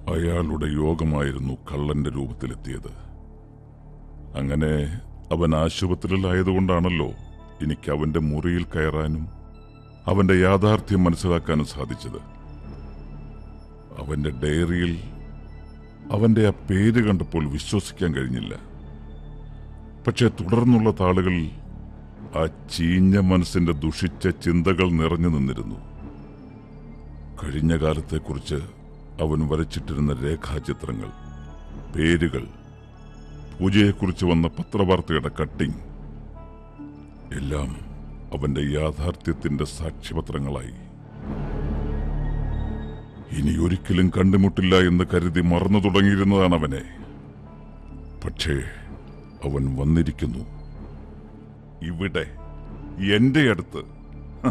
അയാളുടെ യോഗമായിരുന്നു കള്ളന്റെ രൂപത്തിലെത്തിയത് അങ്ങനെ അവൻ ആശുപത്രിയിലായതുകൊണ്ടാണല്ലോ എനിക്ക് അവന്റെ മുറിയിൽ കയറാനും അവന്റെ യാഥാർത്ഥ്യം മനസ്സിലാക്കാനും സാധിച്ചത് അവന്റെ ഡയറിയിൽ അവന്റെ ആ പേര് കണ്ടപ്പോൾ വിശ്വസിക്കാൻ കഴിഞ്ഞില്ല പക്ഷെ തുടർന്നുള്ള താളുകളിൽ ആ ചീഞ്ഞ മനസ്സിന്റെ ദുഷിച്ച ചിന്തകൾ നിറഞ്ഞു നിന്നിരുന്നു കഴിഞ്ഞ കാലത്തെക്കുറിച്ച് അവൻ വരച്ചിട്ടിരുന്ന രേഖാചിത്രങ്ങൾ പേരുകൾ പൂജയെക്കുറിച്ച് വന്ന പത്രവാർത്തയുടെ കട്ടിംഗ് എല്ലാം അവന്റെ യാഥാർത്ഥ്യത്തിന്റെ സാക്ഷ്യപത്രങ്ങളായി ഇനി ഒരിക്കലും കണ്ടുമുട്ടില്ല എന്ന് കരുതി മറന്നു തുടങ്ങിയിരുന്നതാണ് അവനെ പക്ഷേ അവൻ വന്നിരിക്കുന്നു ഇവിടെ എന്റെ അടുത്ത് ഹ.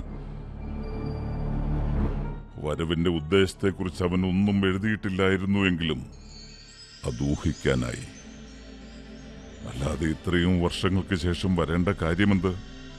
വരവിന്റെ ഉദ്ദേശത്തെക്കുറിച്ച് അവൻ ഒന്നും എഴുതിയിട്ടില്ലായിരുന്നു എങ്കിലും അത് ഊഹിക്കാനായി അല്ലാതെ ഇത്രയും വർഷങ്ങൾക്ക് ശേഷം വരേണ്ട കാര്യമെന്ത്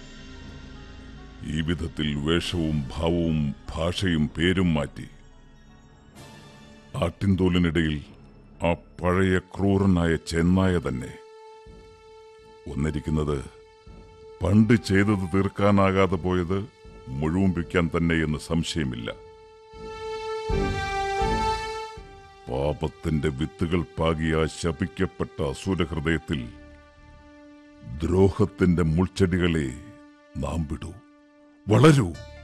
ഈ വിധത്തിൽ വേഷവും ഭാവവും ഭാഷയും പേരും മാറ്റി ആട്ടിൻതോലിനിടയിൽ ആ പഴയ ക്രൂരനായ ചെന്നായ തന്നെ ഒന്നിരിക്കുന്നത് പണ്ട് ചെയ്തത് തീർക്കാനാകാതെ പോയത് മുഴുമിപ്പിക്കാൻ തന്നെ എന്ന് സംശയമില്ല പാപത്തിന്റെ വിത്തുകൾ പാകിയ ആ ശപിക്കപ്പെട്ട അസുരഹൃദയത്തിൽ ദ്രോഹത്തിന്റെ മുൾച്ചെടികളെ നാം വിടൂ വളരൂ